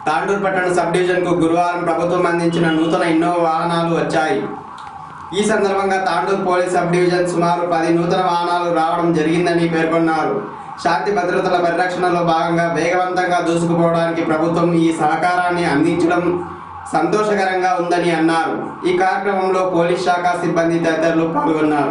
తాండూరు పట్టణ సబ్ డివిజన్కు గురువారం ప్రభుత్వం అందించిన నూతన ఇన్నోవా వాహనాలు వచ్చాయి ఈ సందర్భంగా తాండూరు పోలీస్ సబ్ డివిజన్ సుమారు పది నూతన వాహనాలు రావడం జరిగిందని పేర్కొన్నారు శాంతి భద్రతల పరిరక్షణలో భాగంగా వేగవంతంగా దూసుకుపోవడానికి ప్రభుత్వం ఈ సహకారాన్ని అందించడం సంతోషకరంగా ఉందని అన్నారు ఈ కార్యక్రమంలో పోలీస్ శాఖ సిబ్బంది తదితరులు పాల్గొన్నారు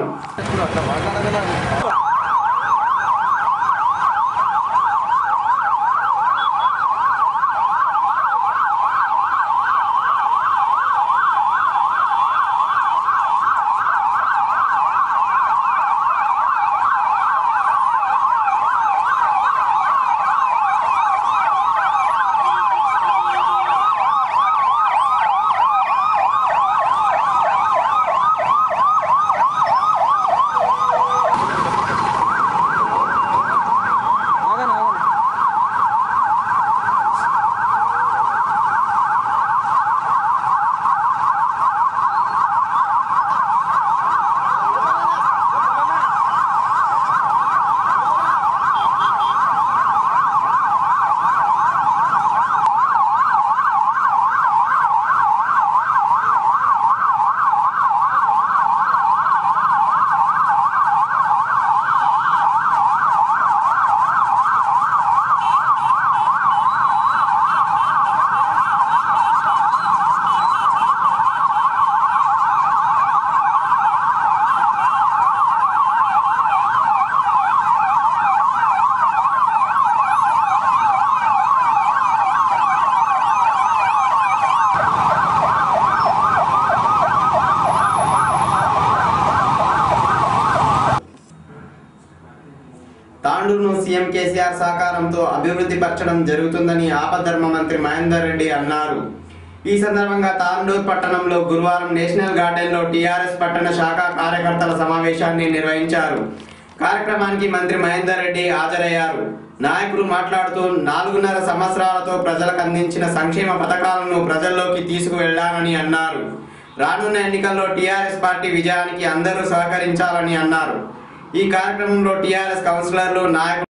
తాండూరును సీఎం కేసీఆర్ సహకారంతో అభివృద్ధి పరచడం జరుగుతుందని ఆపద్ధర్మ మంత్రి మహేందర్ రెడ్డి అన్నారు ఈ సందర్భంగా తాండూరు పట్టణంలో గురువారం నేషనల్ గార్డెన్లో టీఆర్ఎస్ పట్టణ శాఖ కార్యకర్తల సమావేశాన్ని నిర్వహించారు కార్యక్రమానికి మంత్రి మహేందర్ రెడ్డి హాజరయ్యారు నాయకులు మాట్లాడుతూ నాలుగున్నర సంవత్సరాలతో ప్రజలకు అందించిన సంక్షేమ పథకాలను ప్రజల్లోకి తీసుకువెళ్లాలని అన్నారు రానున్న ఎన్నికల్లో టీఆర్ఎస్ పార్టీ విజయానికి అందరూ సహకరించాలని అన్నారు ఈ కార్యక్రమంలో టీఆర్ఎస్ కౌన్సిలర్లు నాయకులు